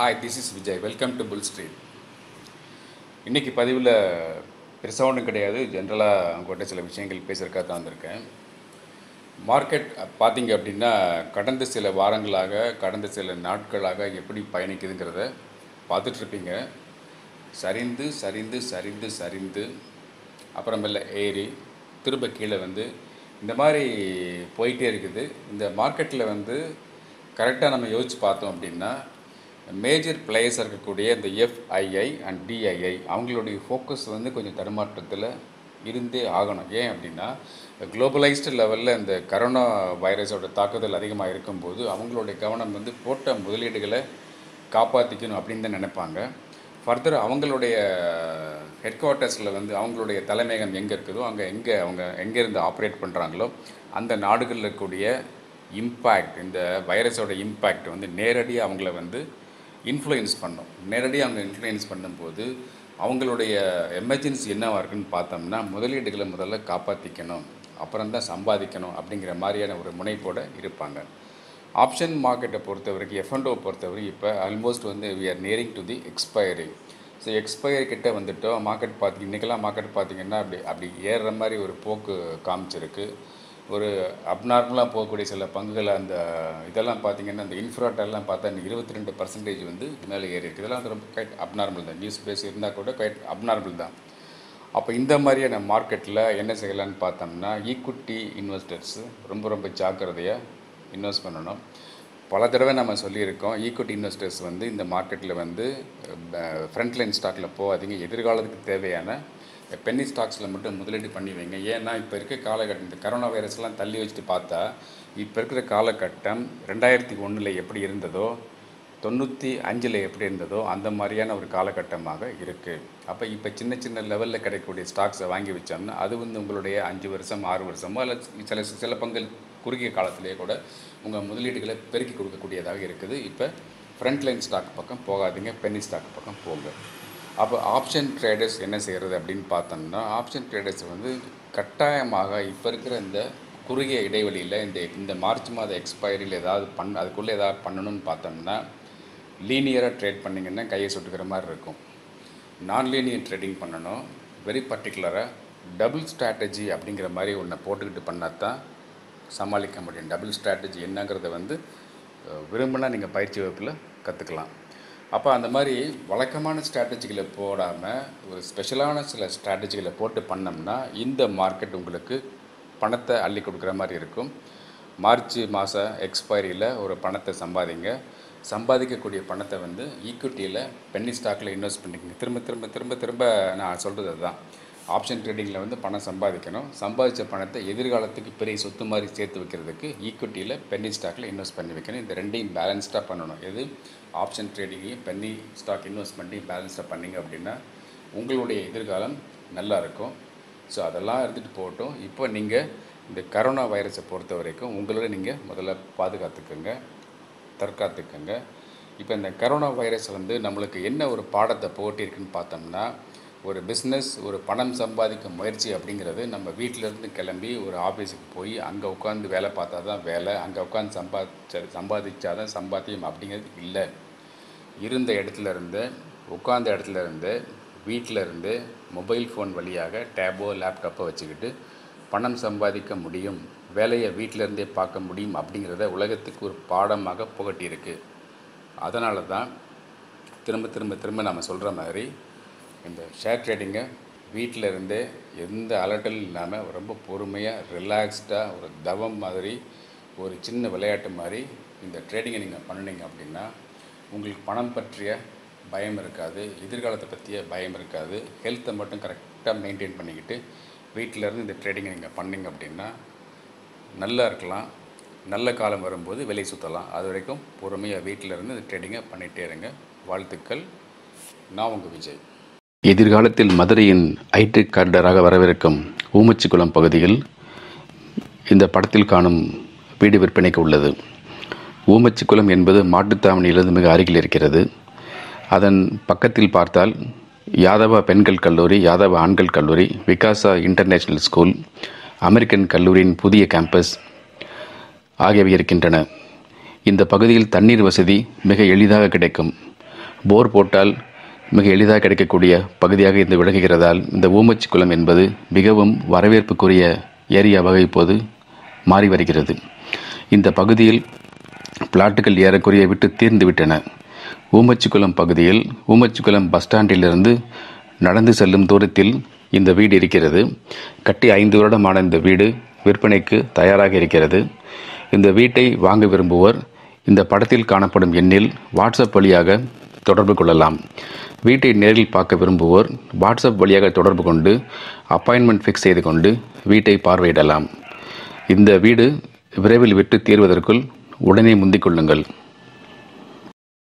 hi this is Vijay welcome to full street இன்றைக்கி பதிவில் பெருசாக ஒன்றும் கிடையாது ஜென்ரலாக அவங்ககிட்ட சில விஷயங்கள் பேசுகிறக்காக தான் வந்திருக்கேன் மார்க்கெட் பார்த்தீங்க அப்படின்னா கடந்த சில வாரங்களாக கடந்த சில நாட்களாக எப்படி பயணிக்குதுங்கிறத பார்த்துட்ருப்பீங்க சரிந்து சரிந்து சரிந்து சரிந்து அப்புறமேல ஏறி திரும்ப கீழே வந்து இந்த மாதிரி போயிட்டே இருக்குது இந்த மார்க்கெட்டில் வந்து கரெக்டாக நம்ம யோசித்து பார்த்தோம் அப்படின்னா மேஜர் பிளேயர்ஸ் இருக்கக்கூடிய இந்த எஃப்ஐஐ அண்ட் டிஐஐ அவங்களுடைய ஃபோக்கஸ் வந்து கொஞ்சம் தடுமாற்றத்தில் இருந்தே ஆகணும் ஏன் அப்படின்னா குளோபலைஸ்டு லெவலில் இந்த கரோனா வைரஸோட தாக்குதல் அதிகமாக இருக்கும்போது அவங்களுடைய கவனம் வந்து போட்ட முதலீடுகளை காப்பாற்றிக்கணும் அப்படின்னு தான் நினைப்பாங்க ஃபர்தர் அவங்களுடைய ஹெட் குவார்ட்டர்ஸில் வந்து அவங்களுடைய தலைமையகம் எங்கே இருக்குதோ அங்கே எங்கே அவங்க எங்கேருந்து ஆப்ரேட் பண்ணுறாங்களோ அந்த நாடுகளில் இருக்கக்கூடிய இம்பேக்ட் இந்த வைரஸோட இம்பேக்ட் வந்து நேரடியாக அவங்கள வந்து இன்ஃப்ளூயன்ஸ் பண்ணும் நேரடியாக அவங்க இன்ஃப்ளூயன்ஸ் பண்ணும்போது அவங்களுடைய எமர்ஜென்சி என்னவாக இருக்குன்னு பார்த்தோம்னா முதலீடுகளை முதல்ல காப்பாற்றிக்கணும் அப்புறம் தான் சம்பாதிக்கணும் அப்படிங்கிற மாதிரியான ஒரு முனைப்போடு இருப்பாங்க ஆப்ஷன் மார்க்கெட்டை பொறுத்த வரைக்கும் எஃப்என்டோ பொறுத்த வரைக்கும் இப்போ ஆல்மோஸ்ட் வந்து we are nearing to the expiry so expiry கிட்ட வந்துட்டோம் மார்க்கெட் பார்த்திங்க இன்றைக்கெல்லாம் மார்க்கெட் பார்த்திங்கன்னா அப்படி அப்படி ஏறுற மாதிரி ஒரு போக்கு காமிச்சிருக்கு ஒரு அப்நார்மலாக போகக்கூடிய சில பங்குகள் அந்த இதெல்லாம் பார்த்திங்கன்னா அந்த இன்ஃப்ராட்டெல்லாம் பார்த்தா இந்த இருபத்தி ரெண்டு பர்சன்டேஜ் வந்து மேலே ஏறி இருக்குது இதெல்லாம் வந்து ரொம்ப கைட் அப்நார்மல் தான் நியூஸ் பேஸ் இருந்தால் கூட கைட் அப்நார்மல் தான் அப்போ இந்த மாதிரியான மார்க்கெட்டில் என்ன செய்யலான்னு பார்த்தோம்னா ஈக்குட்டி இன்வெஸ்டர்ஸ் ரொம்ப ரொம்ப ஜாக்கிரதையாக இன்வெஸ்ட் பண்ணணும் பல தடவை நம்ம சொல்லியிருக்கோம் ஈக்குட்டி இன்வெஸ்டர்ஸ் வந்து இந்த மார்க்கெட்டில் வந்து ஃப்ரண்ட் லைன் ஸ்டாக்கில் போகாதீங்க எதிர்காலத்துக்கு தேவையான பென்னி ஸ்டாக்ஸில் மட்டும் முதலீடு பண்ணி வைங்க ஏன்னா இப்போ இருக்க காலகட்டம் இந்த கரோனா வைரஸ்லாம் தள்ளி வச்சுட்டு பார்த்தா இப்போ இருக்கிற காலகட்டம் ரெண்டாயிரத்தி ஒன்றில் எப்படி இருந்ததோ தொண்ணூற்றி அஞ்சில் எப்படி இருந்ததோ அந்த மாதிரியான ஒரு காலகட்டமாக இருக்குது அப்போ இப்போ சின்ன சின்ன லெவலில் கிடைக்கக்கூடிய ஸ்டாக்ஸை வாங்கி வச்சோம்னா அது வந்து உங்களுடைய அஞ்சு வருஷம் ஆறு வருஷமோ அல்லது சில சில பங்கள் குறுகிய காலத்திலேயே கூட உங்கள் முதலீடுகளை பெருக்கி கொடுக்கக்கூடியதாக இருக்குது இப்போ ஃப்ரண்ட் லைன் ஸ்டாக் பக்கம் போகாதீங்க பென்னி ஸ்டாக் பக்கம் போங்க அப்போ ஆப்ஷன் ட்ரேடர்ஸ் என்ன செய்கிறது அப்படின்னு பார்த்தோம்னா ஆப்ஷன் ட்ரேடர்ஸ் வந்து கட்டாயமாக இப்போ இருக்கிற இந்த குறுகிய இடைவெளியில் இந்த இந்த மார்ச் மாத எக்ஸ்பைரியில் ஏதாவது பண் அதுக்குள்ளே ஏதாவது பண்ணணும்னு பார்த்தோம்னா லீனியராக ட்ரேட் பண்ணிங்கன்னா கையை சுட்டுக்கிற மாதிரி இருக்கும் நான் லீனியர் ட்ரேடிங் பண்ணணும் வெரி பர்டிகுலராக டபுள் ஸ்ட்ராட்டஜி அப்படிங்கிற மாதிரி ஒன்றை போட்டுக்கிட்டு பண்ணால் தான் சமாளிக்க முடியும் டபுள் ஸ்ட்ராட்டஜி என்னங்கிறத வந்து விரும்பினா நீங்கள் பயிற்சி வகுப்பில் கற்றுக்கலாம் அப்போ அந்த மாதிரி வழக்கமான ஸ்ட்ராட்டஜிகளை போடாமல் ஒரு ஸ்பெஷலான சில ஸ்ட்ராட்டஜிகளை போட்டு பண்ணோம்னா இந்த மார்க்கெட் உங்களுக்கு பணத்தை அள்ளி கொடுக்குற மாதிரி இருக்கும் மார்ச் மாதம் எக்ஸ்பைரியில் ஒரு பணத்தை சம்பாதிங்க சம்பாதிக்கக்கூடிய பணத்தை வந்து ஈக்விட்டியில் பென்னி ஸ்டாக்கில் இன்வெஸ்ட் பண்ணிக்கங்க திரும்ப திரும்ப திரும்ப திரும்ப நான் சொல்கிறது அதுதான் ஆப்ஷன் ட்ரேடிங்கில் வந்து பணம் சம்பாதிக்கணும் சம்பாதிச்ச பணத்தை எதிர்காலத்துக்கு பெரிய சொத்து மாதிரி சேர்த்து வைக்கிறதுக்கு ஈக்விட்டியில் பென்னி ஸ்டாக்கில் இன்வெஸ்ட் பண்ணி வைக்கணும் இந்த ரெண்டையும் பேலன்ஸ்டாக பண்ணணும் எது ஆப்ஷன் ட்ரேடிங்கையும் பென்னி ஸ்டாக் இன்வெஸ்ட் பண்ணி பேலன்ஸ்டாக பண்ணிங்க அப்படின்னா உங்களுடைய எதிர்காலம் நல்லா இருக்கும் ஸோ அதெல்லாம் இருந்துட்டு போகட்டும் இப்போ நீங்கள் இந்த கரோனா வைரஸை பொறுத்த வரைக்கும் உங்களோட நீங்கள் முதல்ல பாதுகாத்துக்கோங்க தற்காத்துக்கோங்க இப்போ இந்த கரோனா வைரஸ் வந்து நம்மளுக்கு என்ன ஒரு பாடத்தை போட்டிருக்குன்னு பார்த்தோம்னா ஒரு பிஸ்னஸ் ஒரு பணம் சம்பாதிக்கும் முயற்சி அப்படிங்கிறது நம்ம வீட்டிலேருந்து கிளம்பி ஒரு ஆஃபீஸுக்கு போய் அங்கே உட்காந்து வேலை பார்த்தா தான் வேலை அங்கே உட்காந்து சம்பாதிச்ச சம்பாதிச்சா தான் சம்பாத்தியம் அப்படிங்கிறது இல்லை இருந்த இடத்துல இருந்து உட்காந்த இடத்துல இருந்து வீட்டில் இருந்து மொபைல் ஃபோன் வழியாக டேபோ லேப்டாப்போ வச்சுக்கிட்டு பணம் சம்பாதிக்க முடியும் வேலையை வீட்டிலேருந்தே பார்க்க முடியும் அப்படிங்கிறத உலகத்துக்கு ஒரு பாடமாக புகட்டியிருக்கு அதனால தான் திரும்ப திரும்ப திரும்ப நம்ம சொல்கிற மாதிரி இந்த ஷேர் ட்ரேடிங்கை வீட்டில் இருந்தே எந்த அலட்டலும் இல்லாமல் ரொம்ப பொறுமையாக ரிலாக்ஸ்டாக ஒரு தவம் மாதிரி ஒரு சின்ன விளையாட்டு மாதிரி இந்த ட்ரேடிங்கை நீங்கள் பண்ணினீங்க அப்படின்னா உங்களுக்கு பணம் பற்றிய பயம் இருக்காது எதிர்காலத்தை பற்றிய பயம் இருக்காது ஹெல்த்தை மட்டும் கரெக்டாக மெயின்டைன் பண்ணிக்கிட்டு வீட்டிலேருந்து இந்த ட்ரேடிங்கை நீங்கள் பண்ணிங்க அப்படின்னா நல்லா இருக்கலாம் நல்ல காலம் வரும்போது வெளியே சுற்றலாம் அது வரைக்கும் பொறுமையாக வீட்டில் இருந்து இந்த ட்ரேடிங்கை பண்ணிகிட்டே இருங்க வாழ்த்துக்கள் நான் உங்கள் விஜய் எதிர்காலத்தில் மதுரையின் ஐடி கார்டராக வரவிருக்கும் ஊமச்சிக்குளம் பகுதியில் இந்த படத்தில் காணும் வீடு விற்பனைக்கு உள்ளது ஊமச்சிக்குளம் என்பது மாட்டுத்தாவணியிலிருந்து மிக அருகில் இருக்கிறது அதன் பக்கத்தில் பார்த்தால் யாதவா பெண்கள் கல்லூரி யாதவா ஆண்கள் கல்லூரி விகாசா இன்டர்நேஷனல் ஸ்கூல் அமெரிக்கன் கல்லூரியின் புதிய கேம்பஸ் ஆகியவை இருக்கின்றன இந்த பகுதியில் தண்ணீர் வசதி மிக எளிதாக கிடைக்கும் போர் போட்டால் மிக எளிதாக கிடைக்கக்கூடிய பகுதியாக இது விளங்குகிறதால் இந்த ஊமச்சி குளம் என்பது மிகவும் வரவேற்புக்குரிய ஏரியாவாக இப்போது மாறி வருகிறது இந்த பகுதியில் பிளாட்டுகள் ஏறக்குறைய விட்டு தீர்ந்து விட்டன ஊமச்சிக்குளம் பகுதியில் ஊமச்சிக்குளம் பஸ் ஸ்டாண்டிலிருந்து நடந்து செல்லும் தூரத்தில் இந்த வீடு இருக்கிறது கட்டி ஐந்து வருடமான இந்த வீடு விற்பனைக்கு தயாராக இருக்கிறது இந்த வீட்டை வாங்க விரும்புவோர் இந்த படத்தில் காணப்படும் எண்ணில் வாட்ஸ்அப் வழியாக தொடர்பு கொள்ளலாம் வீட்டை நேரில் பார்க்க விரும்புவோர் வாட்ஸ்அப் வழியாக தொடர்பு கொண்டு அப்பாயின்மெண்ட் ஃபிக்ஸ் செய்து கொண்டு வீட்டை பார்வையிடலாம் இந்த வீடு விரைவில் விட்டு தீர்வதற்குள் உடனே முந்திக் கொள்ளுங்கள்